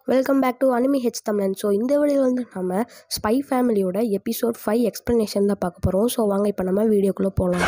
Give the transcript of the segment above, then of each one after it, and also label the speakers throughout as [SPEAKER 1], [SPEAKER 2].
[SPEAKER 1] welcome back to anime H Tamizhan so இந்த வீடியோவில் வந்து நம்ம ஸ்பை ஃபேமிலியோட எபிசோட் ஃபைவ் எக்ஸ்ப்ளனேஷன் தான் பார்க்க போகிறோம் ஸோ வாங்க இப்போ நம்ம வீடியோக்குள்ளே போகலாம்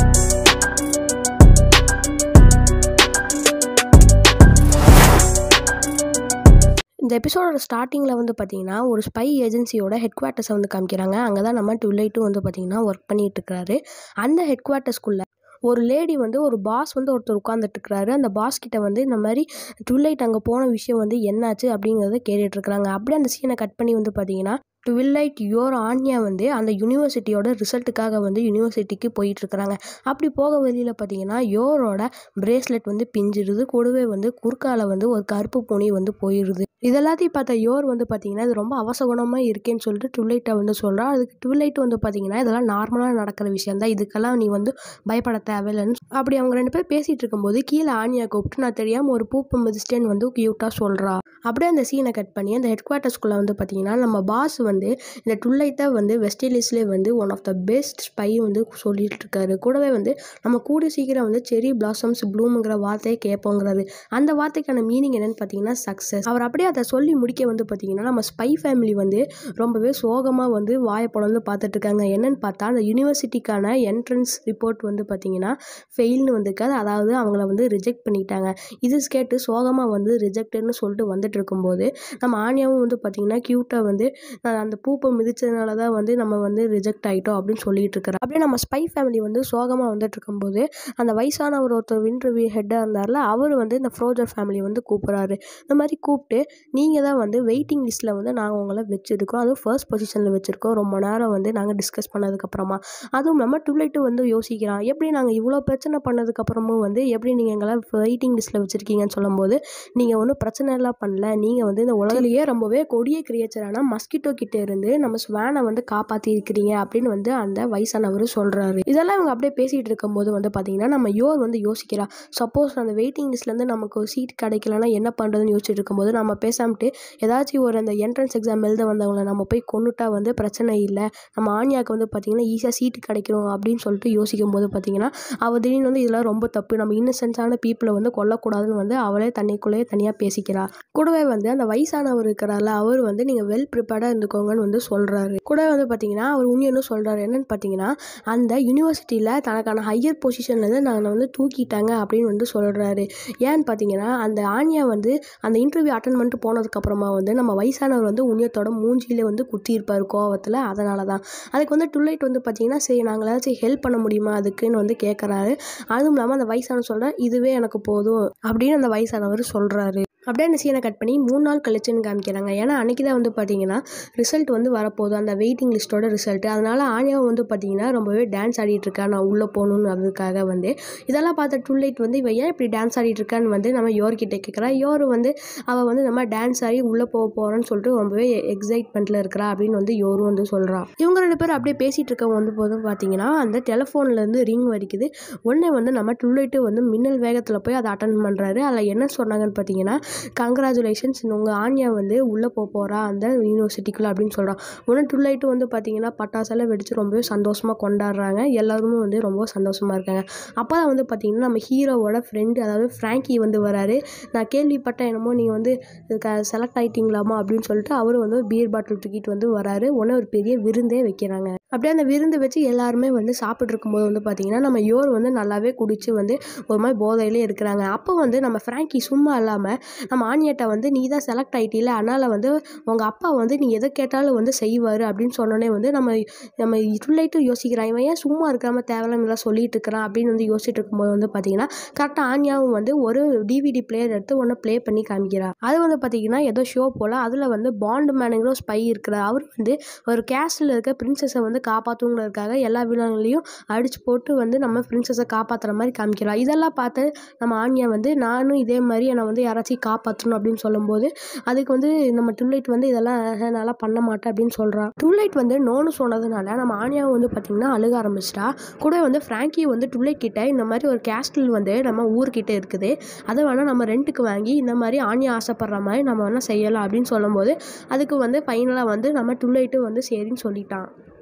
[SPEAKER 1] இந்த எபிசோடோட ஸ்டார்டிங்கில் வந்து பார்த்தீங்கன்னா ஒரு ஸ்பை ஏஜென்சியோட ஹெட் குவார்ட்டர்ஸை வந்து காமிக்கிறாங்க அங்கே தான் நம்ம டுலைட்டும் வந்து பார்த்தீங்கன்னா ஒர்க் பண்ணிட்டு இருக்காரு அந்த ஹெட் குவார்ட்டர்ஸ்குள்ளே ஒரு லேடி வந்து ஒரு பாஸ் வந்து ஒருத்தர் உட்காந்துட்டு இருக்கிறாரு அந்த பாஸ் கிட்ட வந்து இந்த மாதிரி ட்வில்லைட் அங்கே போன விஷயம் வந்து என்னாச்சு அப்படிங்கிறத கேட்டுட்டு இருக்கிறாங்க அப்படியே அந்த சீனை கட் பண்ணி வந்து பார்த்தீங்கன்னா ட்வில்லைட் யோர் ஆன்யா வந்து அந்த யூனிவர்சிட்டியோட ரிசல்ட்டுக்காக வந்து யூனிவர்சிட்டிக்கு போயிட்டு இருக்கிறாங்க அப்படி போக வெளியில் பார்த்தீங்கன்னா யோரோட பிரேஸ்லெட் வந்து பிஞ்சிடுது கூடவே வந்து குறுக்கால வந்து ஒரு கருப்பு பூனி வந்து போயிடுது இதெல்லாத்தையும் பார்த்த யோர் வந்து பார்த்தீங்கன்னா இது ரொம்ப அவசகுணமாக இருக்கேன்னு சொல்லிட்டு ட்வில்லைட்டை வந்து சொல்கிறா அதுக்கு ட்வில்லைட் வந்து பார்த்தீங்கன்னா இதெல்லாம் நார்மலாக நடக்கிற விஷயம் தான் இதுக்கெல்லாம் நீ வந்து பயப்பட தேவையில்லைன்னு அப்படி அவங்க ரெண்டு பேர் பேசிகிட்டு இருக்கும்போது கீழே ஆனியா கூப்பிட்டு நான் தெரியாமல் ஒரு பூப்பு மிதிச்சிட்டேன்னு வந்து க்யூட்டாக சொல்கிறா அப்படியே அந்த சீனை கட் பண்ணி அந்த ஹெட் குவார்ட்டர்ஸ்குள்ளே வந்து பார்த்தீங்கன்னா நம்ம பாஸ் வந்து இந்த டுல்லைட்டை வந்து வெஸ்ட் இண்டீஸ்லேயே வந்து one of the best spy வந்து சொல்லிட்டு இருக்காரு கூடவே வந்து நம்ம கூடி சீக்கிரம் வந்து செரி பிளாசம்ஸ் ப்ளூமுங்கிற வார்த்தையை கேட்போங்கிறாரு அந்த வார்த்தைக்கான மீனிங் என்னன்னு பார்த்தீங்கன்னா சக்ஸஸ் அவர் அப்படியே அதை சொல்லி முடிக்க வந்து பார்த்தீங்கன்னா நம்ம ஸ்பை ஃபேமிலி வந்து ரொம்பவே சோகமாக வந்து வாயை பொழந்து பார்த்துட்டு இருக்காங்க என்னன்னு பார்த்தா அந்த யூனிவர்சிட்டிக்கான என்ட்ரன்ஸ் ரிப்போர்ட் வந்து பார்த்தீங்கன்னா ஃபெயில்னு வந்திருக்காது அதாவது அவங்கள வந்து ரிஜெக்ட் பண்ணிட்டாங்க இது கேட்டு சோகமாக வந்து ரிஜெக்டட்னு சொல்லிட்டு வந்துட்டு இருக்கும்போது நம்ம ஆனியாவும் வந்து பார்த்தீங்கன்னா க்யூட்டாக வந்து நான் அந்த பூப்பை மிதிச்சதுனால தான் வந்து நம்ம வந்து ரிஜெக்ட் ஆகிட்டோம் அப்படின்னு சொல்லிட்டு இருக்கிறோம் அப்படியே நம்ம ஸ்பை ஃபேமிலி வந்து சோகமாக வந்துட்டு இருக்கும்போது அந்த வயசானவர் ஒருத்தர் இன்டர்வியூ ஹெட்டாக இருந்தார்ல அவர் வந்து இந்த ஃப்ரோஜர் ஃபேமிலி வந்து கூப்பிட்றாரு இந்த மாதிரி கூப்பிட்டு நீங்கள் தான் வந்து வெயிட்டிங் லிஸ்ட்டில் வந்து நாங்கள் உங்களை வச்சுருக்கோம் அதுவும் ஃபர்ஸ்ட் பொசிஷனில் வச்சுருக்கோம் ரொம்ப நேரம் வந்து நாங்கள் டிஸ்கஸ் பண்ணதுக்கப்புறமா அதுவும் இல்லாமல் டுலைட்டு வந்து யோசிக்கிறான் எப்படி நாங்கள் இவ்வளோ பிரச்சனை பண்ணதுக்கப்புறமும் வந்து எப்படி நீங்கள் எங்களை வெயிட்டிங் லிஸ்ட்டில் வச்சுருக்கீங்கன்னு சொல்லும்போது நீங்கள் ஒன்றும் பிரச்சனை எல்லாம் பண்ணல நீங்கள் வந்து இந்த உலகிலேயே ரொம்பவே கொடிய கிரியேச்சரான மஸ்கிட்டோ கிட்ட இருந்து நம்ம ஸ்வேனை வந்து காப்பாற்றி இருக்கிறீங்க அப்படின்னு வந்து அந்த வயசானவர் சொல்கிறாரு இதெல்லாம் இவங்க அப்படியே பேசிகிட்டு இருக்கும்போது வந்து பார்த்தீங்கன்னா நம்ம யோர் வந்து யோசிக்கிறா சப்போஸ் அந்த வெயிட்டிங் லிஸ்ட்லேருந்து நமக்கு ஒரு சீட் கிடைக்கலன்னா என்ன பண்ணுறதுன்னு யோசிச்சுட்டு இருக்கும்போது நம்ம பேசாமட்டு ஏதாச்சும் ஒரு அந்த என்ட்ரன்ஸ் எக்ஸாம் எழுத வந்தவங்கள நம்ம போய் கொண்டுட்டா வந்து பிரச்சனை இல்லை நம்ம ஆன்யாவுக்கு வந்து பார்த்திங்கன்னா ஈஸியாக சீட்டு கிடைக்கிறோம் அப்படின்னு சொல்லிட்டு யோசிக்கும் போது பார்த்தீங்கன்னா அவள் திடீர்னு வந்து இதெல்லாம் ரொம்ப தப்பு நம்ம இன்னசென்ஸான பீப்புளை வந்து கொல்லக்கூடாதுன்னு வந்து அவளே தன்னைக்குள்ளேயே தனியாக பேசிக்கிறா கூடவே வந்து அந்த வயசானவர் இருக்கிறார்ல அவர் வந்து நீங்கள் வெல் ப்ரிப்பேர்டாக இருந்துக்கோங்கன்னு வந்து சொல்கிறாரு கூடவே வந்து பார்த்தீங்கன்னா அவர் உண்மையும் சொல்கிறாரு என்னன்னு பார்த்தீங்கன்னா அந்த யூனிவர்சிட்டியில் தனக்கான ஹையர் பொசிஷன்லேருந்து நாங்கள் வந்து தூக்கிட்டாங்க அப்படின்னு வந்து சொல்கிறாரு ஏன்னு பார்த்தீங்கன்னா அந்த ஆன்யா வந்து அந்த இன்டர்வியூ அட்டன் பண்ணிட்டு போனதுக்கப்புறமா வந்து நம்ம வயசானவர் வந்து உண்ணியத்தோட மூஞ்சியில வந்து குத்தியிருப்பார் கோவத்தில் அதனால தான் அதுக்கு வந்து டுல்லைட் வந்து பார்த்தீங்கன்னா சரி நாங்கள் ஏதாச்சும் ஹெல்ப் பண்ண முடியுமா அதுக்குன்னு வந்து கேட்குறாரு அதுவும் இல்லாமல் அந்த வயசானவர் சொல்கிற இதுவே எனக்கு போதும் அப்படின்னு அந்த வயசானவர் சொல்கிறாரு அப்படியே அந்த சீனை கட் பண்ணி மூணு நாள் கழிச்சுன்னு காமிக்கிறாங்க ஏன்னா அன்றைக்கி தான் வந்து பார்த்தீங்கன்னா ரிசல்ட் வந்து வரப்போகுது அந்த வெயிட்டிங் லிஸ்ட்டோட ரிசல்ட் அதனால் ஆனியாவும் வந்து பார்த்தீங்கன்னா ரொம்பவே டான்ஸ் ஆடிட்டு இருக்கா நான் உள்ளே போகணுன்னு அதுக்காக வந்து இதெல்லாம் பார்த்த டுல்லைட் வந்து இவ ஏன் இப்படி டான்ஸ் ஆடிட்டு இருக்கான்னு வந்து நம்ம யோர்கிட்ட கேட்குறா யோர் வந்து அவள் வந்து நம்ம டான்ஸ் ஆடி உள்ளே போக போகிறோன்னு சொல்லிட்டு ரொம்பவே எக்ஸைட்மெண்ட்டில் இருக்கிறா அப்படின்னு வந்து யோரும் வந்து சொல்கிறா இவங்க ரெண்டு பேரும் அப்படியே பேசிகிட்டு இருக்கவங்க வந்து போதும் பார்த்தீங்கன்னா அந்த டெலிஃபோன்லேருந்து ரிங் வடிக்குது உடனே வந்து நம்ம டுல்லைட்டு வந்து மின்னல் வேகத்தில் போய் அதை அட்டன் பண்ணுறாரு அதில் என்ன சொன்னாங்கன்னு பார்த்தீங்கன்னா கங்க்ராச்சுலேஷன்ஸ் உங்கள் ஆன்யா வந்து உள்ளே போக போகிறா அந்த யூனிவர்சிட்டிக்குள்ளே அப்படின்னு சொல்கிறான் உடனே டுல்லைட்டு வந்து பார்த்தீங்கன்னா பட்டாசெல்லாம் வெடித்து ரொம்பவே சந்தோஷமாக கொண்டாடுறாங்க எல்லாருமே வந்து ரொம்ப சந்தோஷமாக இருக்காங்க அப்போ தான் வந்து பார்த்தீங்கன்னா நம்ம ஹீரோவோட ஃப்ரெண்டு அதாவது ஃப்ராங்கி வந்து வராரு நான் கேள்விப்பட்டேன் என்னமோ நீங்கள் வந்து செலக்ட் ஆகிட்டீங்களாமா அப்படின்னு சொல்லிட்டு அவர் வந்து ஒரு பீர் பாட்டில் தூக்கிட்டு வந்து வராரு உடனே ஒரு பெரிய விருந்தே வைக்கிறாங்க அப்படியே அந்த விருந்து வச்சு எல்லாருமே வந்து சாப்பிட்டு இருக்கும்போது வந்து பார்த்தீங்கன்னா நம்ம யோர் வந்து நல்லாவே குடிச்சு வந்து ஒரு மாதிரி போதையிலே இருக்கிறாங்க அப்போ வந்து நம்ம ஃப்ராங்கி சும்மா இல்லாமல் நம்ம ஆனியட்ட வந்து நீ தான் செலக்ட் ஆகிட்டில அதனால் வந்து உங்கள் அப்பா வந்து நீ எதை கேட்டாலும் வந்து செய்வார் அப்படின்னு சொன்னோன்னே வந்து நம்ம நம்ம இருளைட்டு யோசிக்கிறான் இவன் ஏன் சும்மா இருக்காம தேவையில்லாம் சொல்லிட்டு இருக்கிறான் அப்படின்னு வந்து யோசிச்சுட்டு இருக்கும்போது வந்து பார்த்தீங்கன்னா கரெக்டாக ஆன்யாவும் வந்து ஒரு டிவிடி பிளேயர் எடுத்து ஒன்று ப்ளே பண்ணி காமிக்கிறா அது வந்து பார்த்தீங்கன்னா ஏதோ ஷோ போல் அதில் வந்து பாண்டு மேனுங்கிற ஒரு ஸ்பை இருக்கிறார் அவர் வந்து ஒரு கேஸ்டில் இருக்க பிரின்சஸை வந்து காப்பாற்றுங்கிறதுக்காக எல்லா விலங்குகளையும் அடிச்சு போட்டு வந்து நம்ம பிரின்சஸை காப்பாற்றுற மாதிரி காமிக்கிறா இதெல்லாம் பார்த்து நம்ம ஆன்யா வந்து நானும் இதே மாதிரி என்னை வந்து யாராச்சும் காப்பாற்றணும் அப்படின்னு சொல்லும்போது அதுக்கு வந்து நம்ம டுல்லைட் வந்து இதெல்லாம் நல்லா பண்ண மாட்டேன் அப்படின்னு சொல்கிறான் டுல்லைட் வந்து நோன்னு சொன்னதுனால நம்ம ஆனியாவை வந்து பார்த்திங்கன்னா அழுக ஆரம்பிச்சிட்டா கூட வந்து ஃப்ராங்கி வந்து டுல்லைட் கிட்ட இந்த மாதிரி ஒரு கேஸ்டில் வந்து நம்ம ஊர்கிட்ட இருக்குது அதை வேணால் நம்ம ரெண்ட்டுக்கு வாங்கி இந்த மாதிரி ஆனியா ஆசைப்படுற மாதிரி நம்ம வேணால் செய்யலாம் அப்படின்னு சொல்லும்போது அதுக்கு வந்து ஃபைனலாக வந்து நம்ம டுல்லைட்டு வந்து சரின்னு சொல்லிட்டான்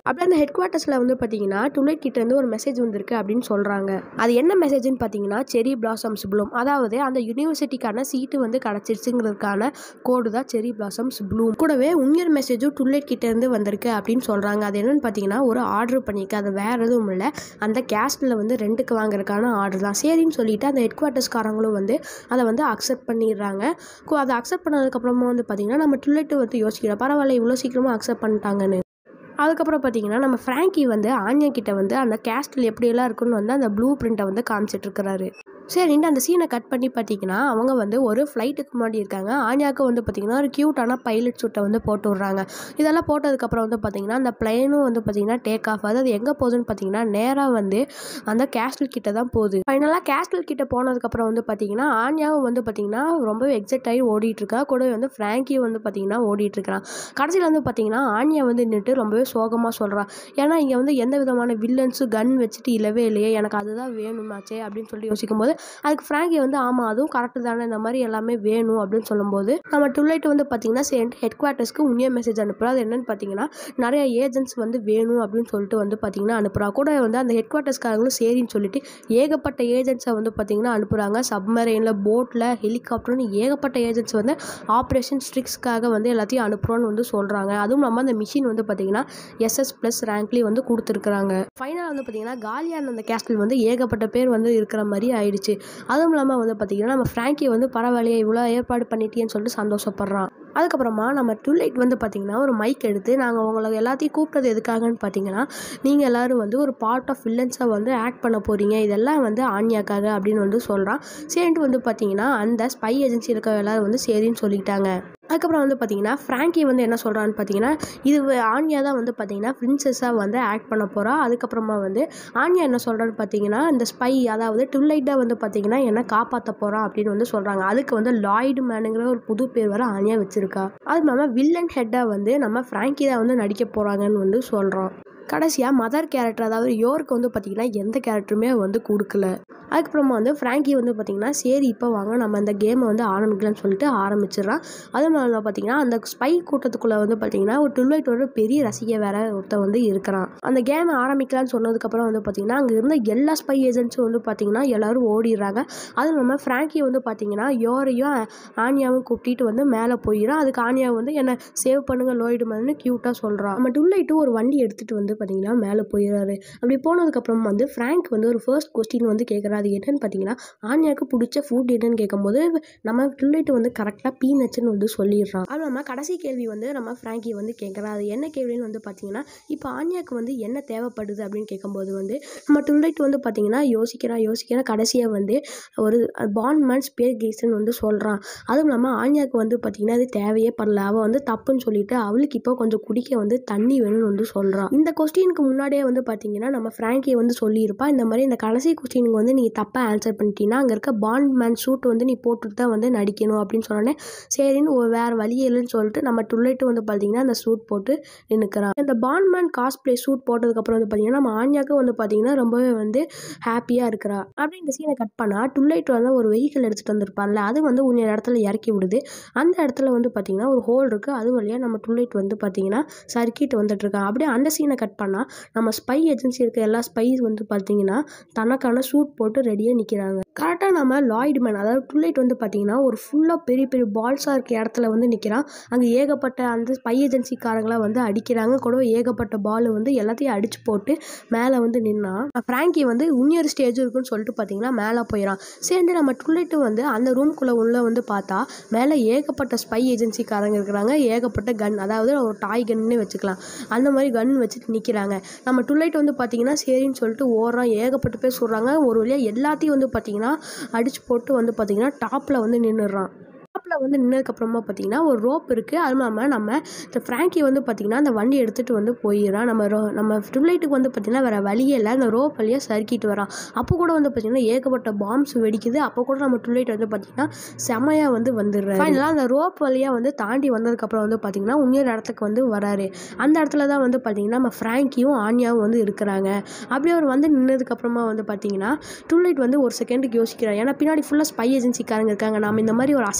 [SPEAKER 1] அப்படியே அந்த ஹெட் குவார்ட்டர்ஸில் வந்து பார்த்தீங்கன்னா டுலைட் கிட்டேருந்து ஒரு மெசேஜ் வந்திருக்கு அப்படின்னு சொல்கிறாங்க அது என்ன மெசேஜ்னு பார்த்தீங்கன்னா செரி பிளாசம்ஸ் ப்ளூம் அதாவது அந்த யூனிவர்சிட்டிக்கான சீட்டு வந்து கிடச்சிருச்சுங்கிறதுக்கான கோடு தான் செரி பிளாசம்ஸ் ப்ளூம் கூடவே உண்மையர் மெசேஜும் டுலைட் கிட்டேருந்து வந்திருக்கு அப்படின்னு சொல்கிறாங்க அது என்னன்னு பார்த்தீங்கன்னா ஒரு ஆர்டர் பண்ணிக்க அது வேறு எதுவும் இல்லை அந்த கேஸ்டில் வந்து ரெண்டுக்கு வாங்குறதுக்கான ஆர்டர் தான் சரின்னு சொல்லிட்டு அந்த ஹெட் குவார்ட்டர்ஸ்காரங்களும் வந்து அதை வந்து அக்செப்ட் பண்ணிடுறாங்க கு- அதை அக்செப்ட் பண்ணதுக்கப்புறமா வந்து பார்த்தீங்கன்னா நம்ம டுல்லெட்டு வந்து யோசிக்கிறோம் பரவாயில்ல இவ்வளோ சீக்கிரமாக அக்செப்ட் பண்ணிட்டாங்கன்னு அதுக்கப்புறம் பார்த்தீங்கன்னா நம்ம ஃப்ராங்கி வந்து ஆன்யா கிட்ட வந்து அந்த கேஸ்டில் எப்படியெல்லாம் இருக்குன்னு வந்து அந்த ப்ளூ பிரிண்ட்டை வந்து காமிச்சிட்டு இருக்கிறாரு சரின்ட்டு அந்த சீனை கட் பண்ணி பார்த்தீங்கன்னா அவங்க வந்து ஒரு ஃப்ளைட்டுக்கு முன்னாடி இருக்காங்க ஆன்யாவுக்கு வந்து பார்த்தீங்கன்னா ஒரு க்யூட்டான பைலட் சூட்டை வந்து போட்டு விட்றாங்க இதெல்லாம் போட்டதுக்கப்புறம் வந்து பார்த்தீங்கன்னா அந்த பிளைனும் வந்து பார்த்தீங்கன்னா டேக் ஆஃப் ஆகுது அது எங்கே போகுதுன்னு பார்த்தீங்கன்னா நேராக வந்து அந்த கேஸ்டில் கிட்ட தான் போகுது ஃபைனலாக கேஸ்டில் கிட்ட போனதுக்கப்புறம் வந்து பார்த்தீங்கன்னா ஆன்யாவும் வந்து பார்த்தீங்கன்னா ரொம்பவே எக்ஸைட் ஆகி ஓடிட்டு இருக்கா கூடவே வந்து ஃப்ராங்கியும் வந்து பார்த்தீங்கன்னா ஓடிட்டு இருக்கிறான் கடைசியில் வந்து பார்த்தீங்கன்னா ஆன்யா வந்து நின்றுட்டு ரொம்பவே சோகமாக சொல்கிறா ஏன்னா இங்கே வந்து எந்த விதமான வில்லன்ஸு கன் வச்சுட்டு இல்லவே இல்லையே எனக்கு அதுதான் வேணுமாச்சே அப்படின்னு சொல்லி யோசிக்கும் போது அதுக்கு ஃப்ராங்கி வந்து ஆமாம் அதுவும் கரெக்டு தானே இந்த மாதிரி எல்லாமே வேணும் அப்படின்னு சொல்லும்போது நம்ம டுலைட் வந்து பார்த்தீங்கன்னா சேர்ந்து ஹெட் குவார்ட்டர்ஸ்க்கு உண்மையாக மெசேஜ் அனுப்புகிறா அது என்னன்னு பார்த்தீங்கன்னா நிறைய ஏஜென்ட்ஸ் வந்து வேணும் அப்படின்னு சொல்லிட்டு வந்து பார்த்தீங்கன்னா அனுப்புகிறா கூட வந்து அந்த ஹெட் குவார்ட்டர்ஸ்காரங்களும் சரின்னு சொல்லிட்டு ஏகப்பட்ட ஏஜென்ட்ஸை வந்து பார்த்தீங்கன்னா அனுப்புகிறாங்க சப்மரைனில் போட்டில் ஹெலிகாப்டர்னு ஏகப்பட்ட ஏஜென்ட்ஸ் வந்து ஆப்ரேஷன் ஸ்ட்ரிக்ஸ்க்காக வந்து எல்லாத்தையும் அனுப்புகிறோன்னு வந்து சொல்கிறாங்க அதுவும் இல்லாமல் அந்த மிஷின் வந்து பார்த்தீங்கன்னா எஸ்எஸ் ப்ளஸ் ரேங்க்லேயே வந்து கொடுத்துருக்குறாங்க ஃபைனலாக வந்து பார்த்தீங்கன்னா காலியான அந்த கேஸ்டில் வந்து ஏகப்பட்ட பேர் வந்து இருக்கிற மாதிரி ஆயிடுச்சு அதுவும் இல்லாமல் வந்து பார்த்தீங்கன்னா நம்ம ஃப்ராங்கி வந்து பரவாயில்லையே இவ்வளோ ஏற்பாடு பண்ணிட்டேன்னு சொல்லிட்டு சந்தோஷப்படுறான் அதுக்கப்புறமா நம்ம டுலைட் வந்து பார்த்தீங்கன்னா ஒரு மைக் எடுத்து நாங்கள் உங்களை எல்லாத்தையும் கூப்பிட்டது எதுக்காகன்னு பார்த்தீங்கன்னா நீங்கள் எல்லாரும் வந்து ஒரு பார்ட் ஆஃப் வில்லன்ஸை வந்து ஆக்ட் பண்ண போகிறீங்க இதெல்லாம் வந்து ஆன்யாக்காக அப்படின்னு வந்து சொல்கிறான் சரின்ட்டு வந்து பார்த்தீங்கன்னா அந்த ஸ்பை ஏஜென்சி இருக்க எல்லாரும் வந்து சரின்னு சொல்லிட்டாங்க அதுக்கப்புறம் வந்து பார்த்தீங்கன்னா ஃப்ராங்கி வந்து என்ன சொல்கிறான்னு பார்த்தீங்கன்னா இது வ- ஆன்யா தான் வந்து பார்த்தீங்கன்னா பிரின்சஸாக வந்து ஆக்ட் பண்ண போகிறா அதுக்கப்புறமா வந்து ஆன்யா என்ன சொல்கிறான்னு பார்த்தீங்கன்னா இந்த ஸ்பை அதாவது டுல்லைட்டாக வந்து பார்த்தீங்கன்னா என்ன காப்பாற்ற போகிறான் அப்படின்னு வந்து சொல்கிறாங்க அதுக்கு வந்து லாய்டு மேனுங்கிற ஒரு புது பேர் வர ஆன்யா வச்சிருக்கா அது இல்லாமல் வில்லன் ஹெட்டாக வந்து நம்ம ஃப்ராங்கி தான் வந்து நடிக்க போகிறாங்கன்னு வந்து சொல்கிறோம் கடைசியாக மதர் கேரக்டர் அதாவது யோருக்கு வந்து பார்த்திங்கன்னா எந்த கேரக்டருமே வந்து கொடுக்கல அதுக்கப்புறமா வந்து ஃப்ராங்கி வந்து பார்த்திங்கன்னா சரி இப்போ வாங்க நம்ம இந்த கேமை வந்து ஆரம்பிக்கலாம்னு சொல்லிட்டு ஆரம்பிச்சிடுறான் அது மாதிரி பார்த்திங்கன்னா அந்த ஸ்பை கூட்டத்துக்குள்ளே வந்து பார்த்திங்கன்னா ஒரு டுல்லைட்டோட பெரிய ரசிகை வேற ஒருத்தன் வந்து இருக்கிறான் அந்த கேமை ஆரம்பிக்கலாம்னு சொன்னதுக்கப்புறம் வந்து பார்த்திங்கன்னா அங்கே இருந்த எல்லா ஸ்பை ஏஜென்ட்ஸும் வந்து பார்த்திங்கன்னா எல்லாரும் ஓடிடுறாங்க அதுவும் இல்லாமல் ஃப்ராங்கி வந்து பார்த்திங்கன்னா யோரையும் ஆனியாவும் கூப்பிட்டு வந்து மேலே போயிடும் அதுக்கு ஆனியா வந்து என்னை சேவ் பண்ணுங்க லோயிடு மேனு க்யூட்டாக சொல்கிறான் நம்ம டுல்லைட்டு ஒரு வண்டி எடுத்துகிட்டு வந்து பார்த்திங்கன்னா மேலே போயிடுறாரு அப்படி போனதுக்கப்புறம் வந்து ஃப்ராங்க் வந்து ஒரு ஃபர்ஸ்ட் கொஸ்டின் வந்து கேட்குறாரு அது என்னன்னு பார்த்தீங்கன்னா ஆன்யாவுக்கு பிடிச்ச ஃபுட் என்னன்னு கேட்கும்போது நம்ம டுல்லைட்டு வந்து கரெக்டாக பீனட்ஸ்னு வந்து சொல்லிடுறான் அது இல்லாமல் கடைசி கேள்வி வந்து நம்ம ஃப்ராங்கி வந்து கேட்குறா அது என்ன கேள்வின்னு வந்து பார்த்தீங்கன்னா இப்போ ஆன்யாவுக்கு வந்து என்ன தேவைப்படுது அப்படின்னு கேட்கும்போது வந்து நம்ம டுல்லைட் வந்து பார்த்தீங்கன்னா யோசிக்கிறா யோசிக்கிறா கடைசியாக வந்து ஒரு பாண்ட் மேன் ஸ்பேர் கேஸ்ன்னு வந்து சொல்கிறான் அதுவும் இல்லாமல் ஆன்யாவுக்கு வந்து பார்த்திங்கன்னா அது தேவையே படல அவள் வந்து தப்புன்னு சொல்லிட்டு அவளுக்கு இப்போ கொஞ்சம் குடிக்க வந்து தண்ணி வேணும்னு வந்து சொல்கிறான் இந்த கொஸ்டினுக்கு முன்னாடியே வந்து பார்த்தீங்கன்னா நம்ம ஃப்ராங்கியை வந்து சொல்லியிருப்பா இந்த மாதிரி இந்த கடைசி கொஸ்டினுக்கு வந்து நீ தப்பாக ஆன்சர் பண்ணிட்டீங்கன்னா அங்கே இருக்க பாண்ட் மேன் ஷூட் வந்து நீ போட்டுட்டு தான் வந்து நடிக்கணும் அப்படின்னு சொன்னோன்னே சரின்னு ஒரு வேறு வழி இல்லைன்னு சொல்லிட்டு நம்ம டுல்லைட்டு வந்து பார்த்தீங்கன்னா அந்த சூட் போட்டு நின்றுக்கிறான் இந்த பாண்ட் மேன் காஸ்பிளே சூட் போட்டதுக்கப்புறம் வந்து பார்த்தீங்கன்னா நம்ம ஆன்யாவுக்கு வந்து பார்த்தீங்கன்னா ரொம்பவே வந்து ஹாப்பியாக இருக்கிறா அப்படி இந்த சீனை கட் பண்ணால் டுல்லைட் வந்து ஒரு வெஹிக்கிள் எடுத்துகிட்டு வந்திருப்பான்ல அது வந்து உன்னை இடத்துல இறக்கி விடுது அந்த இடத்துல வந்து பார்த்தீங்கன்னா ஒரு ஹோல் இருக்குது அது வழியாக நம்ம டுல்லைட் வந்து பார்த்தீங்கன்னா சர்க்கிட் வந்துட்டு இருக்கான் அப்படியே அந்த சீனை கட் பண்ணால் நம்ம ஸ்பை ஏஜென்சி இருக்க எல்லா ஸ்பைஸ் வந்து பார்த்தீங்கன்னா தனக்கான சூட் போட்டு ரெடியாக நிற்கிறாங்க கரெக்டாக நம்ம லாய்டு மேன் அதாவது டுல்லைட் வந்து பார்த்தீங்கன்னா ஒரு ஃபுல்லாக பெரிய பெரிய பால்ஸாக இருக்க இடத்துல வந்து நிற்கிறான் அங்கே ஏகப்பட்ட அந்த ஸ்பை ஏஜென்சிக்காரங்களாம் வந்து அடிக்கிறாங்க கூட ஏகப்பட்ட பால் வந்து எல்லாத்தையும் அடிச்சு போட்டு மேலே வந்து நின்னா ஃப்ராங்கி வந்து இன்னொரு ஸ்டேஜ் இருக்குன்னு சொல்லிட்டு பார்த்தீங்கன்னா மேலே போயிடறான் சேர்ந்து நம்ம டுல்லைட்டு வந்து அந்த ரூம்குள்ளே உள்ள வந்து பார்த்தா மேலே ஏகப்பட்ட ஸ்பை ஏஜென்சிக்காரங்க இருக்கிறாங்க ஏகப்பட்ட கன் அதாவது ஒரு டாய் கன்னு வச்சுக்கலாம் அந்த மாதிரி கன் வச்சுட்டு நிற்கிறாங்க நம்ம டுல்லைட் வந்து பார்த்தீங்கன்னா சரின்னு சொல்லிட்டு ஓடுறோம் ஏகப்பட்ட பேர் சொல்கிறாங்க ஒரு வழியாக எல்லாத்தையும் வந்து பார்த்தீங்கன்னா அடிச்சு போட்டு வந்து பார்த்தீங்கன்னா டாப்பில் வந்து நின்றுடுறான் டாப்பில் வந்து நின்னதுக்கப்புறமா பார்த்தீங்கன்னா ஒரு ரோப் இருக்குது அது இல்லாமல் நம்ம இந்த ஃப்ராங்கி வந்து பார்த்தீங்கன்னா அந்த வண்டி எடுத்துகிட்டு வந்து போயிடறான் நம்ம ரோ நம்ம டுல்லைட்டுக்கு வந்து பார்த்தீங்கன்னா வேறு வழியே இல்லை அந்த ரோப் வழியாக சறுக்கிட்டு வரான் அப்போ கூட வந்து பார்த்தீங்கன்னா ஏகப்பட்ட பாம்ஸ் வெடிக்குது அப்போ கூட நம்ம டுல்லைட் வந்து பார்த்தீங்கன்னா செமையாக வந்து வந்துடுறாரு ஃபைனலாக அந்த ரோப் வழியாக வந்து தாண்டி வந்ததுக்கப்புறம் வந்து பார்த்தீங்கன்னா இன்னொரு இடத்துக்கு வந்து வராரு அந்த இடத்துல தான் வந்து பார்த்தீங்கன்னா நம்ம ஃப்ராங்கியும் ஆன்யாவும் வந்து இருக்கிறாங்க அப்படியே அவர் வந்து நின்னதுக்கப்புறமா வந்து பார்த்தீங்கன்னா டுல்லைட் வந்து ஒரு செகண்டுக்கு யோசிக்கிறார் ஏன்னா பின்னாடி ஃபுல்லாக ஸ்பை ஏஜென்சிக்காரங்க இருக்காங்க நாம இந்த மாதிரி ஒரு அசிங்கமான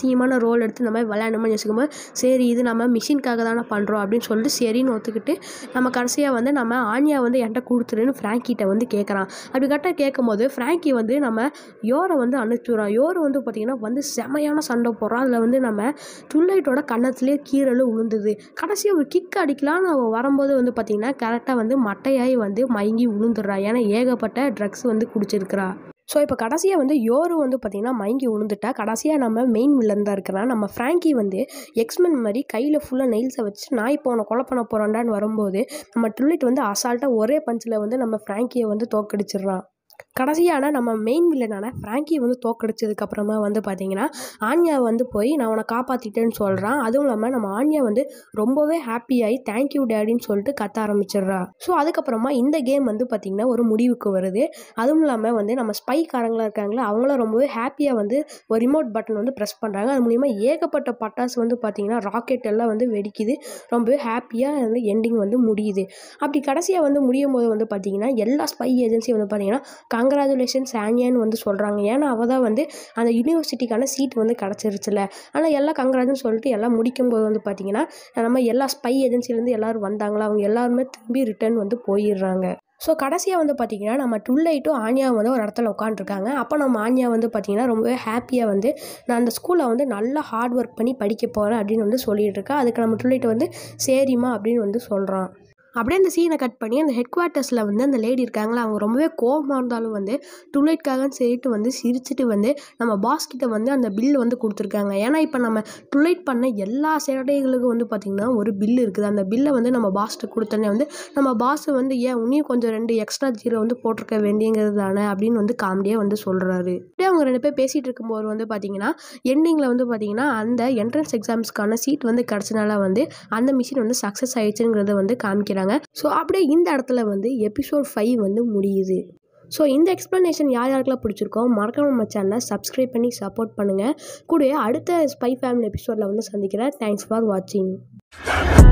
[SPEAKER 1] ரோல் எடுத்து இந்த மாதிரி விளையாடணும்னு யோசிக்கும்போது சரி இது நம்ம மிஷினுக்காக தானே பண்ணுறோம் அப்படின்னு சொல்லிட்டு சரின்னு ஒத்துக்கிட்டு நம்ம கடைசியாக வந்து நம்ம ஆனியா வந்து என்கிட்ட கொடுத்துருன்னு ஃப்ராங்கிட்ட வந்து கேட்குறான் அப்படி கரெக்டாக கேட்கும்போது ஃப்ராங்கி வந்து நம்ம யோரை வந்து அனுப்பிச்சுடுறான் யோர் வந்து பார்த்திங்கன்னா வந்து செமையான சண்டை போடுறான் அதில் வந்து நம்ம டுல்லைட்டோட கன்னத்துலேயே கீரல் உளுந்துது கடைசியாக ஒரு கிக் அடிக்கலான்னு அவள் வரும்போது வந்து பார்த்திங்கன்னா கரெக்டாக வந்து மட்டையாகி வந்து மயங்கி விழுந்துடுறா ஏன்னா ஏகப்பட்ட ட்ரக்ஸ் வந்து குடிச்சிருக்கிறா ஸோ இப்போ கடைசியாக வந்து யோரு வந்து பார்த்திங்கன்னா மயங்கி விழுந்துட்டா கடைசியாக நம்ம மெயின் வில்லன் தான் இருக்கிறான் நம்ம ஃப்ராங்கி வந்து எக்ஸ்மென் மாதிரி கையில் ஃபுல்லாக நெயில்ஸை வச்சு நான் இப்போ உன்னை கொலை பண்ண போகிறான்டான்னு வரும்போது நம்ம டுல்லிட் வந்து அசால்ட்டாக ஒரே பஞ்சில் வந்து நம்ம ஃப்ராங்கியை வந்து தோக்கடிச்சிடுறான் கடைசியான நம்ம மெயின் வில்லனான ஃப்ராங்கியை வந்து தோக்கடிச்சதுக்கப்புறமா வந்து பார்த்தீங்கன்னா ஆன்யா வந்து போய் நான் உன்னை காப்பாற்றிட்டேன்னு சொல்கிறான் அதுவும் இல்லாமல் நம்ம ஆன்யா வந்து ரொம்பவே ஹாப்பியாகி தேங்க்யூ டேடின்னு சொல்லிட்டு கத்த ஆரம்பிச்சிடுறா ஸோ அதுக்கப்புறமா இந்த கேம் வந்து பார்த்திங்கன்னா ஒரு முடிவுக்கு வருது அதுவும் இல்லாமல் வந்து நம்ம ஸ்பைக்காரங்களாக இருக்காங்களே அவங்களும் ரொம்பவே ஹாப்பியாக வந்து ஒரு ரிமோட் பட்டன் வந்து ப்ரெஸ் பண்ணுறாங்க அது மூலிமா ஏகப்பட்ட பட்டாசு வந்து பார்த்திங்கன்னா ராக்கெட் எல்லாம் வந்து வெடிக்குது ரொம்பவே ஹாப்பியாக வந்து எண்டிங் வந்து முடியுது அப்படி கடைசியாக வந்து முடியும் போது வந்து பார்த்திங்கன்னா எல்லா ஸ்பை ஏஜென்சியும் வந்து பார்த்திங்கன்னா கங்க்ராச்சுலேஷன்ஸ் ஆனியான்னு வந்து சொல்கிறாங்க ஏன்னா அவள் தான் வந்து அந்த யூனிவர்சிட்டிக்கான சீட் வந்து கிடச்சிருச்சுல ஆனால் எல்லாம் கங்க்ராஜுன்னு சொல்லிட்டு எல்லாம் முடிக்கும்போது வந்து பார்த்திங்கன்னா நம்ம எல்லா ஸ்பை ஏஜென்சிலேருந்து எல்லோரும் வந்தாங்களா அவங்க எல்லாருமே திரும்பி ரிட்டர்ன் வந்து போயிடுறாங்க ஸோ கடைசியாக வந்து பார்த்திங்கன்னா நம்ம டுல்லைட்டும் ஆன்யா வந்து ஒரு இடத்துல உட்காந்துருக்காங்க அப்போ நம்ம ஆன்யா வந்து பார்த்திங்கன்னா ரொம்பவே ஹாப்பியாக வந்து நான் அந்த ஸ்கூலில் வந்து நல்லா ஹார்ட் ஒர்க் பண்ணி படிக்க போகிறேன் அப்படின்னு வந்து சொல்லிட்டு இருக்கா அதுக்கு நம்ம டுல்லைட் வந்து சரிம்மா அப்படின்னு வந்து சொல்கிறான் அப்படியே அந்த சீனை கட் பண்ணி அந்த ஹெட் குவார்ட்டர்ஸில் வந்து அந்த லேடி இருக்காங்களா அவங்க ரொம்பவே கோபமாக இருந்தாலும் வந்து டுலைட்காகன்னு சொல்லிட்டு வந்து சிரிச்சுட்டு வந்து நம்ம பாஸ் கிட்ட வந்து அந்த பில் வந்து கொடுத்துருக்காங்க ஏன்னா இப்போ நம்ம டுலைட் பண்ண எல்லா சேட்டைகளுக்கும் வந்து பார்த்திங்கன்னா ஒரு பில் இருக்குது அந்த பில்லை வந்து நம்ம பாஸ்ட்டு கொடுத்தோன்னே வந்து நம்ம பாஸ் வந்து ஏன் உன்னையும் கொஞ்சம் ரெண்டு எக்ஸ்ட்ரா ஜீரோ வந்து போட்டிருக்க வேண்டியங்கிறது தானே அப்படின்னு வந்து காமெடியாக வந்து சொல்கிறாரு அப்படியே அவங்க ரெண்டு பேர் பேசிகிட்டு இருக்கும்போது வந்து பார்த்திங்கன்னா எண்டிங்கில் வந்து பார்த்திங்கன்னா அந்த என்ட்ரன்ஸ் எக்ஸாம்ஸ்க்கான சீட் வந்து கிடச்சனால வந்து அந்த மிஷின் வந்து சக்ஸஸ் ஆயிடுச்சுங்கிறத வந்து காமிக்கிறாங்க ஸோ அப்படியே இந்த இடத்துல வந்து எபிசோட் ஃபைவ் வந்து முடியுது ஸோ இந்த எக்ஸ்ப்ளனேஷன் யார் யாருக்கெல்லாம் பிடிச்சிருக்கோ மறக்காம நம்ம சேனலை சப்ஸ்கிரைப் பண்ணி சப்போர்ட் பண்ணுங்கள் கூடவே அடுத்த ஸ்பை ஃபேமிலி எபிசோடில் வந்து சந்திக்கிறேன் தேங்க்ஸ் ஃபார் வாட்சிங்